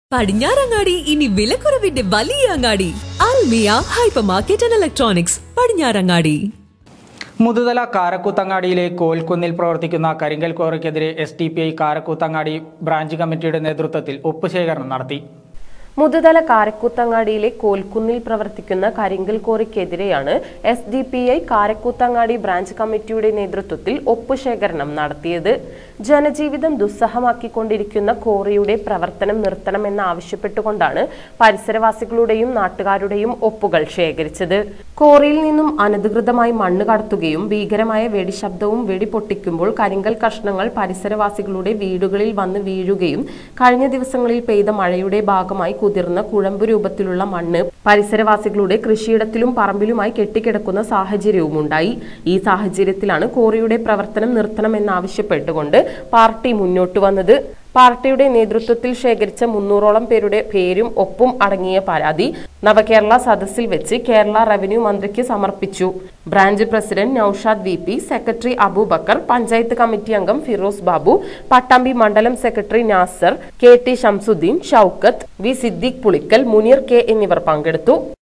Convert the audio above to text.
പടിഞ്ഞാറങ്ങാടി ഇനി വിലക്കുറവിന്റെ വലിയ അങ്ങാടി Almiya hyper market and electronics Padinjarangadi Muthuthala കാരക്കൂത്തങ്ങാടിയിലെ കോൽക്കുന്നിൽ പ്രവർത്തിക്കുന്ന കരിങ്കൽ കോറയ്ക്കെതിരെ S D P I Karakkuthangadi branch കമ്മിറ്റിയുടെ നേതൃത്വത്തിൽ ഒപ്പുശേഖരണം നടത്തി മുതുതല കാരക്കൂത്തങ്ങാടിയിലെ കോൽക്കുന്നിൽ പ്രവർത്തിക്കുന്ന കരിങ്കൽ കോറിക്കെതിരെയാണ് S D P I Karakkuthangadi branch കമ്മിറ്റിയുടെ നേതൃത്വത്തിൽ ഒപ്പുശേഖരണം നടത്തിയത് ജനജീവിതം ദുസ്സഹമാക്കിക്കൊണ്ടിരിക്കുന്ന കോറിയുടെ പ്രവർത്തനം നിർത്തണമെന്ന് ആവശ്യപ്പെട്ടുകൊണ്ടാണ് പരിസരവാസികളുടെയും നാട്ടുകാരുടെയും ഒപ്പുകൾ ശേഖരിച്ചത് കോറിയിൽ നിന്നും അനധികൃതമായി മണ്ണ് കടത്തുകയും ഭീകരമായ വെടിശബ്ദവും വെടിപൊട്ടിക്കുമ്പോൾ കരിങ്കൽ കഷ്ണങ്ങൾ പരിസരവാസികളുടെ വീടുകളിൽ വന്ന് വീഴുകയും കഴിഞ്ഞ ദിവസങ്ങളിൽ പെയ്ത മഴയുടെ ഭാഗമായി കുതിർന്ന കുഴമ്പ് രൂപത്തിലുള്ള മണ്ണ് പരിസരവാസികളുടെ കൃഷിയിടത്തിലും പറമ്പിലുമായി കെട്ടിക്കിടക്കുന്ന സാഹചര്യവും ഉണ്ടായി ഈ സാഹചര്യത്തിലാണ് കോറിയുടെ പ്രവർത്തനം നിർത്തണമെന്നാവശ്യപ്പെട്ടുകൊണ്ട് പാർട്ടി മുന്നോട്ട് വന്നത് പാർട്ടിയുടെ നേതൃത്വത്തിൽ ശേഖരിച്ച മുന്നൂറോളം പേരുടെ പേരും ഒപ്പും അടങ്ങിയ പരാതി നവകേരള സദസ്സിൽ വെച്ച് കേരള റവന്യൂ മന്ത്രിക്ക് സമർപ്പിച്ചു branch president Noushad V P secretary Aboobacker panchayat committee അംഗം ഫിറോസ് ബാബു പട്ടാമ്പി മണ്ഡലം secretary Nasar K T Shamsuddin Shoukath V Siddique Pulikkal Muneer K എന്നിവർ പങ്കെടുത്തു